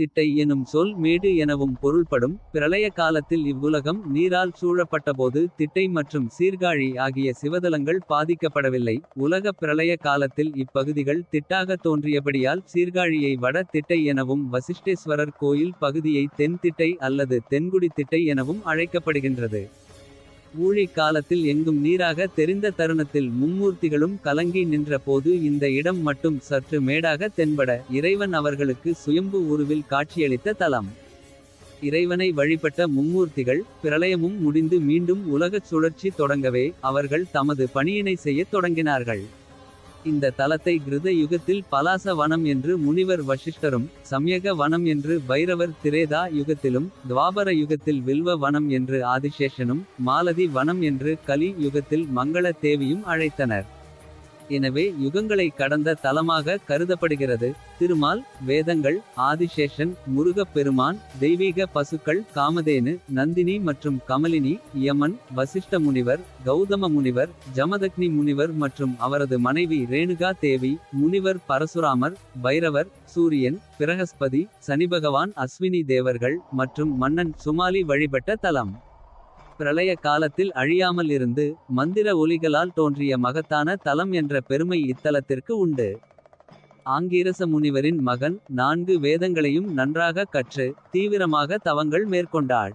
திட்டை எனும் சொல் மேடு எனவும் பொருள்படும் பிரளய காலத்தில் இவ்வுலகம் நீரால் சூழப்பட்டபோது திட்டை மற்றும் சீர்காழி ஆகிய சிவதலங்கள் பாதிக்கப்படவில்லை உலகப் பிரளய காலத்தில் இப்பகுதிகள் திட்டாக தோன்றியபடியால் சீர்காழியை வட திட்டை எனவும் வசிஷ்டேஸ்வரர் கோயில் பகுதியை தென் திட்டை அல்லது தென்குடி திட்டை எனவும் அழைக்கப்படுகின்றது ஊழி காலத்தில் எங்கும் நீராக தெரிந்த தருணத்தில் மும்மூர்த்திகளும் கலங்கி நின்ற போது இந்த இடம் மட்டும் சற்று மேடாக தென்பட இறைவன் அவர்களுக்கு சுயம்பு உருவில் காட்சியளித்த தலம் இறைவனை வழிபட்ட மும்மூர்த்திகள் பிரளயமும் முடிந்து மீண்டும் உலகச் சுழற்சி தொடங்கவே அவர்கள் தமது பணியினை செய்யத் தொடங்கினார்கள் இந்த தலத்தை கிருத யுகத்தில் பலாச வனம் என்று முனிவர் வசிஷ்டரும் சம்யக வனம் என்று பைரவர் திரேதா யுகத்திலும் துவாபர யுகத்தில் வில்வ வனம் என்று ஆதிசேஷனும் மாலதி வனம் என்று கலி யுகத்தில் மங்கள தேவியும் அழைத்தனர் எனவே யுகங்களை கடந்த தலமாக கருதப்படுகிறது திருமால் வேதங்கள் ஆதிசேஷன் முருகப் பெருமான் தெய்வீக பசுக்கள் காமதேனு நந்தினி மற்றும் கமலினி யமன் வசிஷ்ட முனிவர் கௌதம முனிவர் ஜமதக்னி முனிவர் மற்றும் அவரது மனைவி ரேணுகா தேவி முனிவர் பரசுராமர் பைரவர் சூரியன் பிரகஸ்பதி சனிபகவான் அஸ்வினி தேவர்கள் மற்றும் மன்னன் சுமாலி வழிபட்ட தலம் பிரளய காலத்தில் அழியாமல் இருந்து மந்திர ஒலிகளால் தோன்றிய மகத்தான தலம் என்ற பெருமை இத்தலத்திற்கு உண்டு ஆங்கீரச முனிவரின் மகன் நான்கு வேதங்களையும் நன்றாக கற்று தீவிரமாக தவங்கள் மேற்கொண்டாள்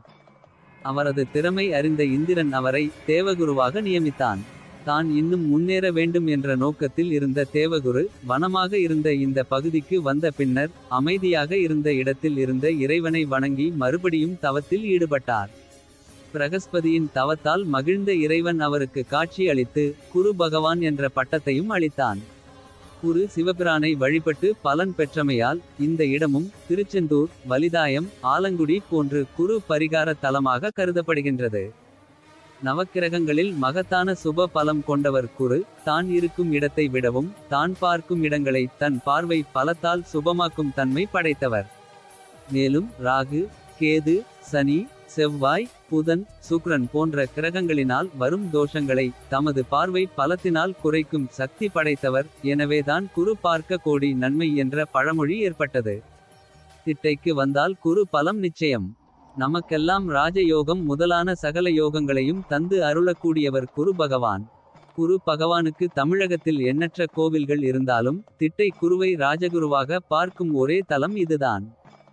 அவரது திறமை அறிந்த இந்திரன் அவரை தேவகுருவாக நியமித்தான் தான் இன்னும் முன்னேற வேண்டும் என்ற நோக்கத்தில் இருந்த தேவகுரு வனமாக இருந்த இந்த பகுதிக்கு வந்த பின்னர் அமைதியாக இருந்த இடத்தில் இருந்த இறைவனை வணங்கி மறுபடியும் தவத்தில் ஈடுபட்டார் பிரகஸ்பதியின் தவத்தால் மகிழ்ந்த இறைவன் அவருக்கு காட்சி அளித்து குரு பகவான் என்ற பட்டத்தையும் அளித்தான் குரு சிவபிரானை வழிபட்டு பலன் பெற்றமையால் இந்த இடமும் திருச்செந்தூர் வலிதாயம் ஆலங்குடி போன்று குரு பரிகார தலமாக கருதப்படுகின்றது நவக்கிரகங்களில் மகத்தான சுப பலம் கொண்டவர் குரு தான் இருக்கும் இடத்தை விடவும் தான் பார்க்கும் இடங்களை தன் பார்வை பலத்தால் சுபமாக்கும் தன்மை படைத்தவர் மேலும் ராகு கேது சனி செவ்வாய் புதன் சுக்ரன் போன்ற கிரகங்களினால் வரும் தோஷங்களை தமது பார்வை பலத்தினால் குறைக்கும் சக்தி படைத்தவர் எனவேதான் குரு பார்க்க கோடி நன்மை என்ற பழமொழி ஏற்பட்டது திட்டைக்கு வந்தால் குரு பலம் நிச்சயம் நமக்கெல்லாம் ராஜயோகம் முதலான சகல யோகங்களையும் தந்து அருளக்கூடியவர் குரு பகவான் குரு பகவானுக்கு தமிழகத்தில் எண்ணற்ற கோவில்கள் இருந்தாலும் திட்டை குருவை ராஜகுருவாக பார்க்கும் ஒரே தலம் இதுதான்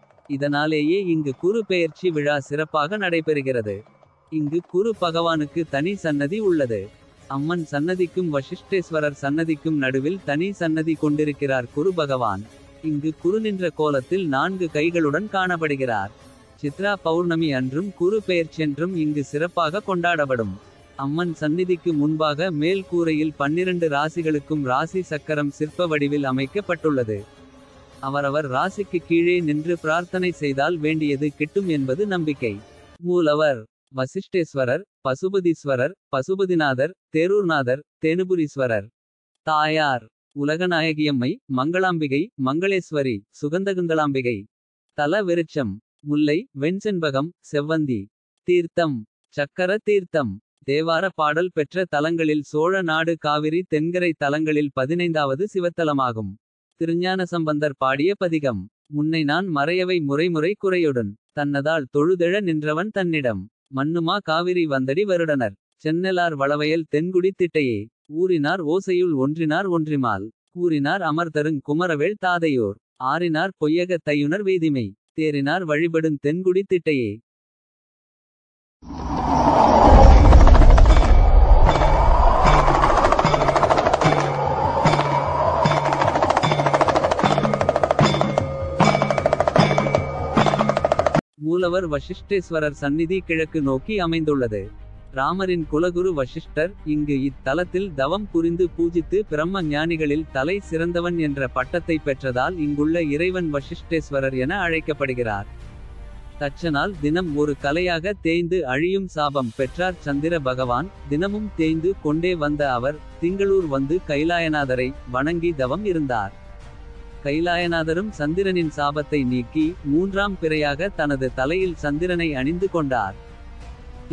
இதனாலேயே இங்கு குரு பெயர்ச்சி விழா சிறப்பாக நடைபெறுகிறது இங்கு குரு பகவானுக்கு தனி சன்னதி உள்ளது அம்மன் சன்னதிக்கும் வசிஷ்டேஸ்வரர் சன்னதிக்கும் நடுவில் தனி சன்னதி கொண்டிருக்கிறார் குரு பகவான் இங்கு குரு நின்ற கோலத்தில் நான்கு கைகளுடன் காணப்படுகிறார் சித்ரா பௌர்ணமி அன்றும் குரு பெயர்ச்சென்றும் இங்கு சிறப்பாக கொண்டாடப்படும் அம்மன் சந்நிதிக்கு முன்பாக மேல் கூரையில் பன்னிரண்டு ராசிகளுக்கும் ராசி சக்கரம் சிற்ப வடிவில் அமைக்கப்பட்டுள்ளது அவரவர் ராசிக்கு கீழே நின்று பிரார்த்தனை செய்தால் வேண்டியது கிட்டும் என்பது நம்பிக்கை மூலவர் வசிஷ்டேஸ்வரர் பசுபதீஸ்வரர் பசுபதிநாதர் தேரூர்நாதர் தேனுபுரீஸ்வரர் தாயார் உலகநாயகியம்மை மங்களாம்பிகை மங்களேஸ்வரி சுகந்தகுந்தளாம்பிகை தல விருட்சம் முல்லை வெண்செண்பகம் செவ்வந்தி தீர்த்தம் சக்கர தீர்த்தம் தேவார பாடல் பெற்ற தலங்களில் சோழ நாடு காவிரி தென்கரை தலங்களில் பதினைந்தாவது சிவத்தலமாகும் திருஞான சம்பந்தர் பாடிய பதிகம் முன்னை நான் மறையவை முறைமுறை குறையுடன் தன்னதால் தொழுதெழ நின்றவன் தன்னிடம் மன்னுமா காவிரி வந்தடி வருடனர் சென்னலார் வளவயல் தென்குடி திட்டையே ஊரினார் ஓசையுள் ஒன்றினார் ஒன்றிமால் கூறினார் அமர்தருங் குமரவேள் தாதையோர் ஆறினார் பொய்யக தையுனர் வேதிமை தேறினார் வழிபடுந் தென்குடி திட்டையே மூலவர் வசிஷ்டேஸ்வரர் சந்நிதி கிழக்கு நோக்கி அமைந்துள்ளது ராமரின் குலகுரு வசிஷ்டர் இங்கு இத்தலத்தில் தவம் புரிந்து பூஜித்து பிரம்ம ஞானிகளில் தலை சிறந்தவன் என்ற பட்டத்தை பெற்றதால் இங்குள்ள இறைவன் வசிஷ்டேஸ்வரர் என அழைக்கப்படுகிறார் தச்சனால் தினம் ஒரு கலையாக தேய்ந்து அழியும் சாபம் பெற்றார் சந்திர பகவான் தினமும் தேய்ந்து கொண்டே வந்த அவர் திங்களூர் வந்து கைலாயநாதரை வணங்கி தவம் இருந்தார் கைலாயநாதரும் சந்திரனின் சாபத்தை நீக்கி மூன்றாம் பிறையாக தனது தலையில் சந்திரனை அணிந்து கொண்டார்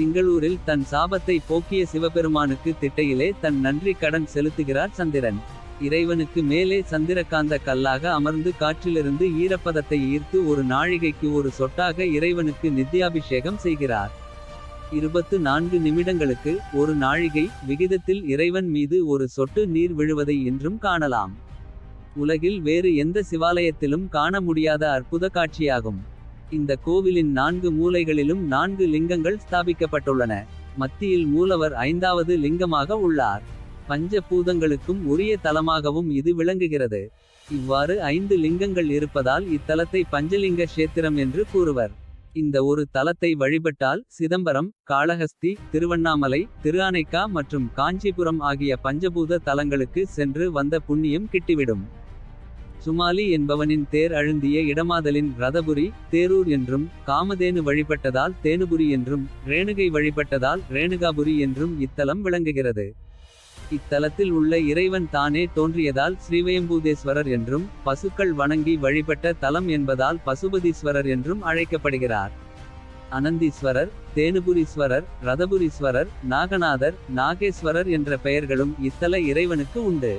திங்களூரில் தன் சாபத்தை போக்கிய சிவபெருமானுக்கு திட்டையிலே தன் நன்றி கடன் செலுத்துகிறார் சந்திரன் இறைவனுக்கு மேலே சந்திரகாந்த கல்லாக அமர்ந்து காற்றிலிருந்து ஈரப்பதத்தை ஈர்த்து ஒரு நாழிகைக்கு ஒரு சொட்டாக இறைவனுக்கு நித்யாபிஷேகம் செய்கிறார் இருபத்து நான்கு நிமிடங்களுக்கு ஒரு நாழிகை விகிதத்தில் இறைவன் மீது ஒரு சொட்டு நீர் விழுவதை இன்றும் காணலாம் உலகில் வேறு எந்த சிவாலயத்திலும் காண முடியாத அற்புத காட்சியாகும் இந்த கோவிலின் நான்கு மூலைகளிலும் நான்கு லிங்கங்கள் ஸ்தாபிக்கப்பட்டுள்ளன மத்தியில் மூலவர் ஐந்தாவது லிங்கமாக உள்ளார் பஞ்ச பூதங்களுக்கும் உரிய தலமாகவும் இது விளங்குகிறது இவ்வாறு ஐந்து லிங்கங்கள் இருப்பதால் இத்தலத்தை பஞ்சலிங்க கஷேத்திரம் என்று கூறுவர் இந்த ஒரு தலத்தை வழிபட்டால் சிதம்பரம் காளஹஸ்தி திருவண்ணாமலை திருஆனைக்கா மற்றும் காஞ்சிபுரம் ஆகிய பஞ்சபூத தலங்களுக்கு சென்று வந்த புண்ணியம் கிட்டிவிடும் சுமாலி என்பவனின் தேர் அழுந்திய இடமாதலின் ரதபுரி தேரூர் என்றும் காமதேனு வழிபட்டதால் தேனுபுரி என்றும் ரேணுகை வழிபட்டதால் ரேணுகாபுரி என்றும் இத்தலம் விளங்குகிறது இத்தலத்தில் உள்ள இறைவன் தானே தோன்றியதால் ஸ்ரீவயம்பூதேஸ்வரர் என்றும் பசுக்கள் வணங்கி வழிபட்ட தலம் என்பதால் பசுபதீஸ்வரர் என்றும் அழைக்கப்படுகிறார் அனந்தீஸ்வரர் தேனுபுரீஸ்வரர் ரதபுரீஸ்வரர் நாகநாதர் நாகேஸ்வரர் என்ற பெயர்களும் இத்தல இறைவனுக்கு உண்டு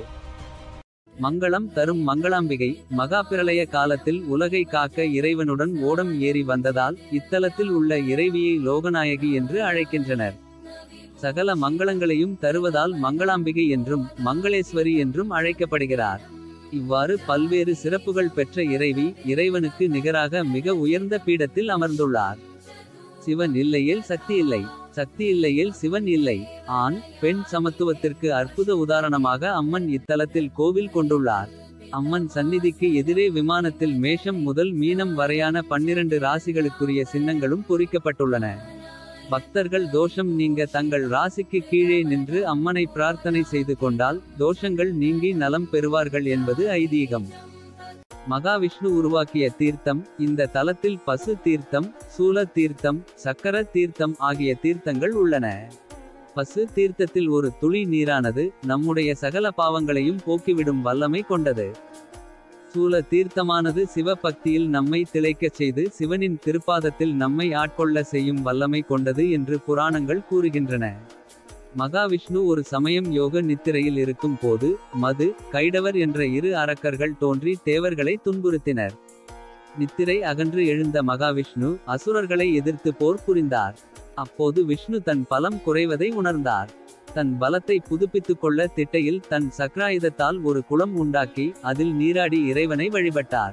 மங்களம் தரும் மங்களாம்பிகை மகாபிரளய காலத்தில் உலகை காக்க இறைவனுடன் ஓடம் ஏறி வந்ததால் இத்தலத்தில் உள்ள இறைவியை லோகநாயகி என்று அழைக்கின்றனர் சகல மங்களங்களையும் தருவதால் மங்களாம்பிகை என்றும் மங்களேஸ்வரி என்றும் அழைக்கப்படுகிறார் இவ்வாறு பல்வேறு சிறப்புகள் பெற்ற இறைவி இறைவனுக்கு நிகராக மிக உயர்ந்த பீடத்தில் அமர்ந்துள்ளார் சிவன் இல்லையேல் சக்தி இல்லை சக்தி இல்லையேல் சிவன் இல்லை ஆண் பெண் சமத்துவத்திற்கு அற்புத உதாரணமாக அம்மன் இத்தலத்தில் கோவில் கொண்டுள்ளார் அம்மன் சந்நிதிக்கு எதிரே விமானத்தில் மேஷம் முதல் மீனம் வரையான பன்னிரண்டு ராசிகளுக்குரிய சின்னங்களும் பொறிக்கப்பட்டுள்ளன பக்தர்கள் தோஷம் நீங்க தங்கள் ராசிக்கு கீழே நின்று அம்மனை பிரார்த்தனை செய்து கொண்டால் தோஷங்கள் நீங்கி நலம் பெறுவார்கள் என்பது ஐதீகம் மகாவிஷ்ணு உருவாக்கிய தீர்த்தம் இந்த தலத்தில் பசு தீர்த்தம் சூல தீர்த்தம் சக்கர தீர்த்தம் ஆகிய தீர்த்தங்கள் உள்ளன பசு தீர்த்தத்தில் ஒரு துளி நீரானது நம்முடைய சகல பாவங்களையும் போக்கிவிடும் வல்லமை கொண்டது சூல தீர்த்தமானது சிவபக்தியில் நம்மை திளைக்கச் செய்து சிவனின் திருப்பாதத்தில் நம்மை ஆட்கொள்ள செய்யும் வல்லமை கொண்டது என்று புராணங்கள் கூறுகின்றன மகாவிஷ்ணு ஒரு சமயம் யோக நித்திரையில் இருக்கும் போது மது கைடவர் என்ற இரு அரக்கர்கள் தோன்றி தேவர்களை துன்புறுத்தினர் நித்திரை அகன்று எழுந்த மகாவிஷ்ணு அசுரர்களை எதிர்த்து போர் புரிந்தார் அப்போது விஷ்ணு தன் பலம் குறைவதை உணர்ந்தார் தன் பலத்தை புதுப்பித்துக் கொள்ள திட்டையில் தன் சக்ராயுதத்தால் ஒரு குளம் உண்டாக்கி அதில் நீராடி இறைவனை வழிபட்டார்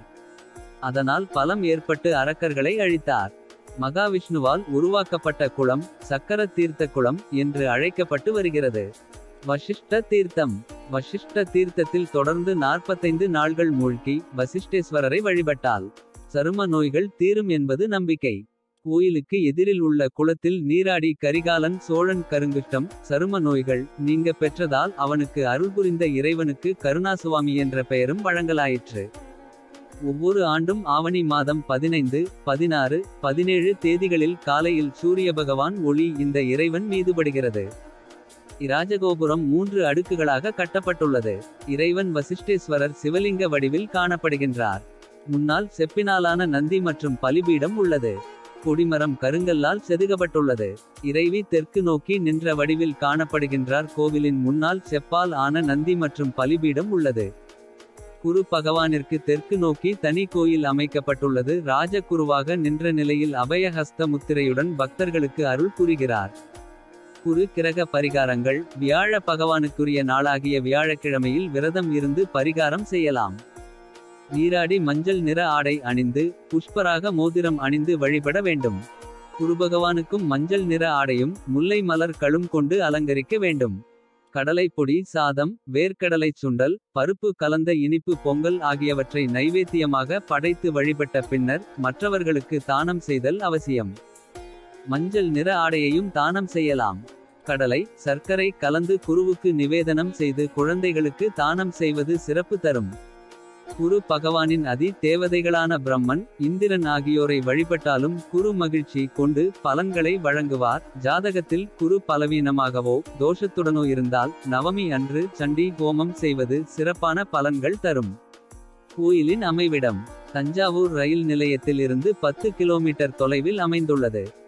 அதனால் பலம் ஏற்பட்டு அரக்கர்களை அழித்தார் மகாவிஷ்ணுவால் உருவாக்கப்பட்ட குளம் சக்கர தீர்த்த குளம் என்று அழைக்கப்பட்டு வருகிறது வசிஷ்ட தீர்த்தம் வசிஷ்ட தீர்த்தத்தில் தொடர்ந்து நாற்பத்தைந்து நாள்கள் மூழ்கி வசிஷ்டேஸ்வரரை வழிபட்டால் சரும நோய்கள் தீரும் என்பது நம்பிக்கை கோயிலுக்கு எதிரில் உள்ள குளத்தில் நீராடி கரிகாலன் சோழன் கருங்குஷ்டம் சரும நோய்கள் நீங்க பெற்றதால் அவனுக்கு அருள் புரிந்த இறைவனுக்கு கருணாசுவாமி என்ற பெயரும் வழங்கலாயிற்று ஒவ்வொரு ஆண்டும் ஆவணி மாதம் பதினைந்து பதினாறு பதினேழு தேதிகளில் காலையில் சூரிய பகவான் ஒளி இந்த இறைவன் மீதுபடுகிறது இராஜகோபுரம் மூன்று அடுக்குகளாக கட்டப்பட்டுள்ளது இறைவன் வசிஷ்டேஸ்வரர் சிவலிங்க வடிவில் காணப்படுகின்றார் முன்னால் செப்பினாலான நந்தி மற்றும் பலிபீடம் உள்ளது கொடிமரம் கருங்கல்லால் செதுக்கப்பட்டுள்ளது இறைவி தெற்கு நோக்கி நின்ற வடிவில் காணப்படுகின்றார் கோவிலின் முன்னால் செப்பால் ஆன நந்தி மற்றும் பலிபீடம் உள்ளது குரு பகவானிற்கு தெற்கு நோக்கி தனி கோயில் அமைக்கப்பட்டுள்ளது ராஜகுருவாக நின்ற நிலையில் அபயஹஸ்த முத்திரையுடன் பக்தர்களுக்கு அருள் புரிகிறார் குரு கிரக பரிகாரங்கள் வியாழ பகவானுக்குரிய நாளாகிய வியாழக்கிழமையில் விரதம் இருந்து பரிகாரம் செய்யலாம் நீராடி மஞ்சள் நிற ஆடை அணிந்து புஷ்பராக மோதிரம் அணிந்து வழிபட வேண்டும் குருபகவானுக்கும் மஞ்சள் நிற ஆடையும் முல்லை மலர் களும் கொண்டு அலங்கரிக்க வேண்டும் கடலை பொடி சாதம் வேர்க்கடலை சுண்டல் பருப்பு கலந்த இனிப்பு பொங்கல் ஆகியவற்றை நைவேத்தியமாக படைத்து வழிபட்ட பின்னர் மற்றவர்களுக்கு தானம் செய்தல் அவசியம் மஞ்சள் நிற ஆடையையும் தானம் செய்யலாம் கடலை சர்க்கரை கலந்து குருவுக்கு நிவேதனம் செய்து குழந்தைகளுக்கு தானம் செய்வது சிறப்பு தரும் குரு பகவானின் அதி தேவதைகளான பிரம்மன் இந்திரன் ஆகியோரை வழிபட்டாலும் குரு மகிழ்ச்சி கொண்டு பலன்களை வழங்குவார் ஜாதகத்தில் குரு பலவீனமாகவோ தோஷத்துடனோ இருந்தால் நவமி அன்று சண்டி ஹோமம் செய்வது சிறப்பான பலன்கள் தரும் கோயிலின் அமைவிடம் தஞ்சாவூர் ரயில் நிலையத்தில் இருந்து பத்து கிலோமீட்டர் தொலைவில் அமைந்துள்ளது